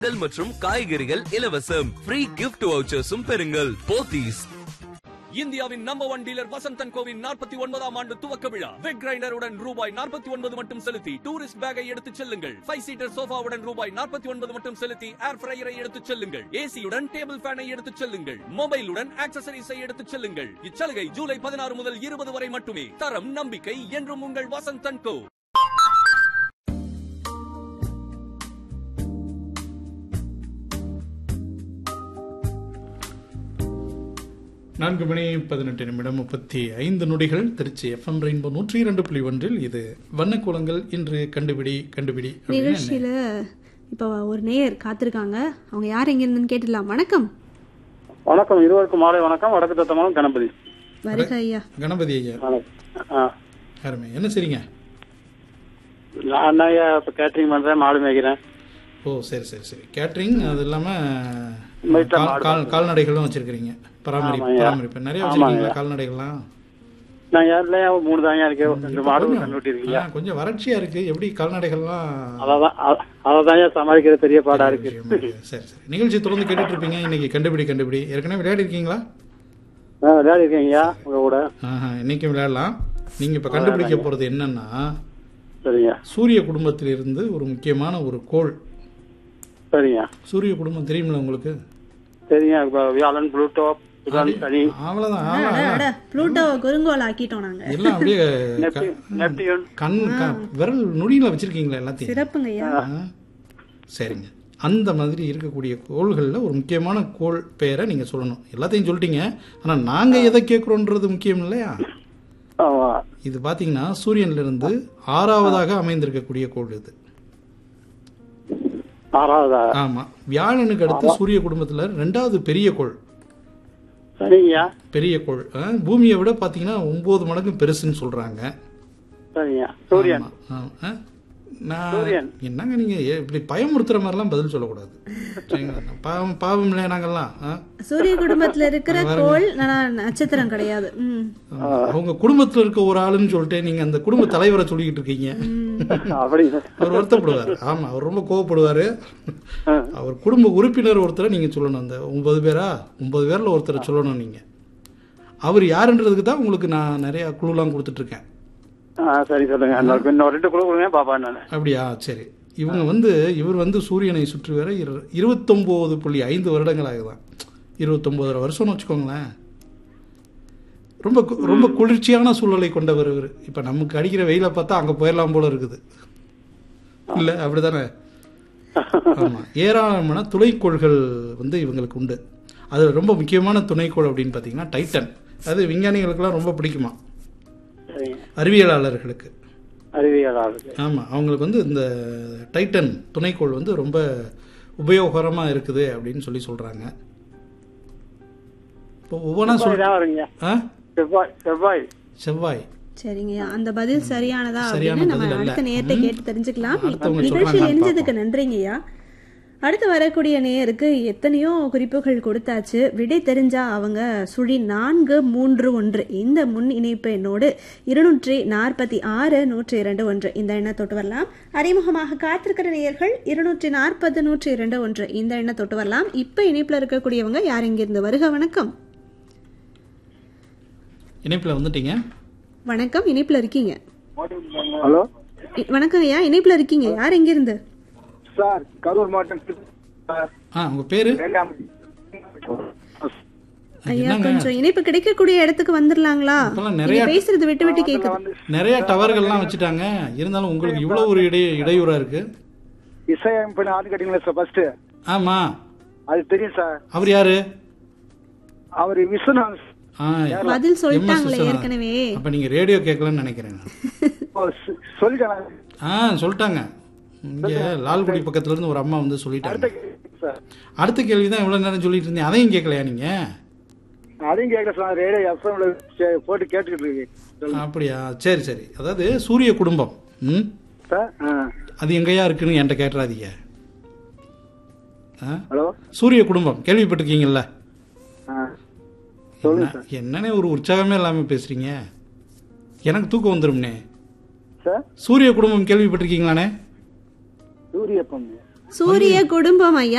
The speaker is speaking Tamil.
பழங்கள் மற்றும் காய்கறிகள் இலவசம் ஃப்ரீ கிஃப்ட் வவுச்சர்ஸும் பெறுங்கள் போத்தீஸ் இந்தியாவின் நம்பர் ஒன் டீலர் வசந்தன் கோவின் நாற்பத்தி ஒன்பதாம் ஆண்டு துவக்க விழா வெக் கிரைண்டருடன் ரூபாய் நாற்பத்தி ஒன்பது மட்டும் செலுத்தி டூரிஸ்ட் பேக்கை எடுத்துச் செல்லுங்கள் ஃபைவ் சீட்டர் சோஃபாவுடன் ரூபாய் நாற்பத்தி ஒன்பது மட்டும் செலுத்தி ஏர் ஃப்ரையரை எடுத்துச் செல்லுங்கள் ஏசியுடன் டேபிள் ஃபேனை எடுத்துச் செல்லுங்கள் மொபைலுடன் ஆக்சசரிஸை எடுத்துச் செல்லுங்கள் இச்சலுகை ஜூலை பதினாறு முதல் இருபது வரை மட்டுமே தரம் நம்பிக்கை என்றும் உங்கள் வசந்தன் கோ நான்கு மணி பதினெட்டு நிமிடம் முப்பத்தி ஐந்து நொடிகள் திருச்சி எஃப்எம் ரெயின்போ நூற்றி இரண்டு புள்ளி ஒன்றில் இது வண்ணக்கோலங்கள் இன்று கண்டுபிடி கண்டுபிடி அப்படின்னு நிகழ்ச்சியில இப்போ ஒரு நேயர் காத்திருக்காங்க அவங்க யார் எங்க இருந்துன்னு கேட்டுடலாம் வணக்கம் வணக்கம் இருவருக்கும் மாலை வணக்கம் வடக்கு தத்தமானம் கணபதி வருக ஐயா கணபதி ஐயா வணக்கம் ஆ. அருமை என்ன சரிங்க நான் தான் ஐயா இப்ப கேட்டரிங் பண்றேன் மாடு மேய்க்கிறேன் ஓ சரி சரி சரி கேட்ரிங் அது இல்லாம வீட்டுல கால்- மாடு கால் கால்நடைகளும் வச்சிருக்கிறீங்க பராமரிப்பு ஆமாய்யா. பராமரிப்பு நிறைய ஆமாய்யா. வச்சிருக்கீங்களா கால்நடைகள்லாம் நான் யாருல மூணு தாங்க இருக்கேன் ரெண்டு மாடு கண்டுபிட்டி இருக்கீங்க ஆ, கொஞ்சம் வறட்சியா இருக்கு எப்படி கால்நடைகள்லாம் அதான் அதான் சமாளிக்கிறது பெரிய பாடா பெரிய இருக்கு விஷயமா இருக்கு. சரி சரி நிகழ்ச்சி தொடர்ந்து கேட்டுட்டு இருப்பீங்க இன்னைக்கு கண்டுபிடி கண்டுபிடி ஏற்கனவே விளையாடி இருக்கீங்களா ஆ, விளையாடி இருக்கீங்கய்யா உங்க கூட ஆஹா, இன்னைக்கு விளையாடலாம் நீங்க இப்ப கண்டுபிடிக்க போறது என்னன்னா சரிங்க சூரிய குடும்பத்திலிருந்து ஒரு முக்கியமான ஒரு கோள் சரிங்க சூரிய குடும்பம் தெரியுமில்ல உங்களுக்கு சரிங்க இப்ப வியாழன் புளூட்டோ புதன் சனி அவ்வளவுதான் அட, அவ்வளவுதான். அட, புளூட்டோவை குறுங்கோல் ஆக்கிட்டோம் நாங்க எல்லாம் அப்படியே க- நெப்டி- நெப்டியூன் கண் க- விரல் நுனியில வச்சிருக்கீங்களா எல்லாத்தையும் சிறப்புங்க ஐயா ஆ, சரிங்க அந்த மாதிரி இருக்கக்கூடிய கோள்களில் ஒரு முக்கியமான கோள் பெயரை நீங்க சொல்லணும் எல்லாத்தையும் சொல்லிட்டீங்க ஆனா நாங்க எதை கேட்குறோன்றது முக்கியம் இல்லையா ஆமா இது பாத்தீங்கன்னா சூரியன்ல இருந்து ஆறாவதாக அமைந்திருக்கக்கூடிய கோள் இது ஆறாவதா ஆமா வியாழனுக்கு அடுத்து சூரிய குடும்பத்துல ரெண்டாவது பெரிய கோள் சரிங்கய்யா பெரிய கோள் ஆ, பூமியை விட பாத்தீங்கன்னா ஒன்பது மடங்கு பெருசுன்னு சொல்றாங்க சரிங்க சூரியன் ஆமா, ஆமா. ஆ? நான் சூரியன். என்னங்க நீங்க ஏ- இப்படி பயமுறுத்துற மாதிரிலாம் பதில் சொல்லக்கூடாது சரிங்களா? பாவம் பாவம் இல்லையா நாங்கெல்லாம் ஆ? சூரிய குடும்பத்துல இருக்கிற கோள் ஆனா நட்சத்திரம் கிடையாது ம் அவங்க குடும்பத்துல இருக்க ஒரு ஆளுன்னு சொல்லிட்டு நீங்க அந்த குடும்ப தலைவரை சொல்லிக்கிட்டு இருக்கீங்க அப்படி அவர் வருத்தப்படுவார் ஆமா அவர் ரொம்ப கோவப்படுவாரு ஆ. அவர் குடும்ப உறுப்பினர் ஒருத்தரை நீங்க சொல்லணும் அந்த ஒன்பது பேரா ஒன்பது பேர்ல ஒருத்தரை சொல்லணும் நீங்க அவர் யாருன்றதுக்கு தான் உங்களுக்கு நான் நிறைய குழுலாம் கொடுத்துட்டு இருக்கேன் ஆ, சரி சொல்லுங்க இன்னொரு இன்னொரு ரெண்டு குழு கொடுங்க பாப்பா நான் அப்படியா சரி இவங்க வந்து இவர் வந்து சூரியனை சுற்றி வர இரு- இருபத்தொம்போது புள்ளி ஐந்து வருடங்களாக தான் இருபத்தொம்போதரை வருஷம்னு வச்சுக்கோங்களேன் ரொம்ப கு- ரொம்ப குளிர்ச்சியான சூழலை கொண்டவர் இவர் இப்போ நமக்கு அடிக்கிற வெயிலை பார்த்தா அங்கே போயிடலாம் போல இருக்குது இல்லை அப்படிதானே ஆமாம் ஏராளமான துணைக்கோள்கள் வந்து இவங்களுக்கு உண்டு அதில் ரொம்ப முக்கியமான துணைக்கோள் அப்படின்னு பார்த்தீங்கன்னா டைட்டன் அது விஞ்ஞானிகளுக்கெல்லாம் ரொம்ப பிடிக்குமா சரிங்க அறிவியலாளர்களுக்கு அறிவியலாளருக்கு ஆமாம் அவங்களுக்கு வந்து இந்த டைட்டன் துணைக்கோள் வந்து ரொம்ப உபயோகரமாக இருக்குது அப்படின்னு சொல்லி சொல்கிறாங்க இப்போ ஒவ்வொன்றா செவ்வாய் சொல் தான் வருங்க ஆ செவ்வாய் செவ்வாய் செவ்வாய் சரிங்கய்யா அந்த பதில் சரியானதா சரியான அப்படின்னு நம்ம பதில் அல்ல. அடுத்த நேரத்தை ம். கேட்டு தெரிஞ்சுக்கலாம் அடுத்தவங்க நிகழ்ச்சியில் சொல்றாங்களான்னு இணைஞ்சதுக்கு நன்றிங்கய்யா அடுத்து வரக்கூடிய நேயருக்கு எத்தனையோ குறிப்புகள் கொடுத்தாச்சு விடை தெரிஞ்சா அவங்க சுழி நான்கு மூன்று ஒன்று இந்த முன் இணைப்பு எண்ணோடு இருநூற்றி நாற்பத்தி ஆறு நூற்றி இரண்டு ஒன்று இந்த எண்ணை தொட்டு வரலாம் அறிமுகமாக காத்திருக்கிற நேயர்கள் இருநூற்றி நாற்பது நூற்றி இரண்டு ஒன்று இந்த எண்ணை தொட்டு வரலாம் இப்ப இணைப்புல இருக்கக்கூடியவங்க யார் இங்கிருந்து வருக வணக்கம் இணைப்பில் வந்துட்டீங்க வணக்கம் இணைப்புல இருக்கீங்க ஹலோ இ- வணக்கம் ஐயா இணைப்புல இருக்கீங்க யார் எங்கிருந்து சார் கரூர் மாவட்டம் ஆ உங்கள் பேர் வேண்டாம் ஐயா என்னங்க கொஞ்சம் இணைப்பு கிடைக்கக்கூடிய இடத்துக்கு வந்துடலாங்களா இப்பெல்லாம் நீங்க நிறைய- பேசுறது விட்டு விட்டு கேக்குது நிறைய டவர்கள்லாம் வச்சுட்டாங்க இருந்தாலும் உங்களுக்கு இவ்வளோ ஒரு இடை இடையூறாக இருக்குது இசையமைப்பு ஆறு கேட்டீங்களா சார் ஃபர்ஸ்ட் ஆமாம் அது தெரியும் சார் அவர் யாரு அவர் விஸ்வநாத் ஆ பதில் MS சொல்லிட்டாங்களே விஸ்வநாதன். ஏற்கனவே அப்போ நீங்கள் ரேடியோ கேட்கலன்னு நினைக்கிறேன் நான். சொல்லிட்டேன் ஆ சொல்லிட்டாங்க இங்கே லால்குடி பக்கத்துல இருந்து ஒரு அம்மா வந்து சொல்லிட்டாங்க சார் அடுத்த கேள்வி தான் இவ்வளோ நேரம் சொல்லிட்டு இருந்தேன் அதையும் கேட்கலையா நீங்க அதையும் கேட்கல சார் ரேடியோ எஃப்எம்ல போட்டு கேட்டுக்கிட்டு இருக்கு அப்படியா சரி சரி அதாவது சூரிய குடும்பம் ம் சார் அது எங்கேயா இருக்குன்னு என்கிட்ட கேட்டுறாதீங்க ஆ? ஹலோ சூரிய குடும்பம் கேள்விப்பட்டிருக்கீங்கல்ல சொல்லுங்க என்ன- என்னண்ணே ஒரு உற்சாகமே இல்லாமல் பேசுறீங்க எனக்கு தூக்கம் வந்துரும்னே சார் சூரிய குடும்பம் கேள்விப்பட்டிருக்கீங்களாண்ணே சூரிய பொண்ணு சூரிய குடும்பம் ஐயா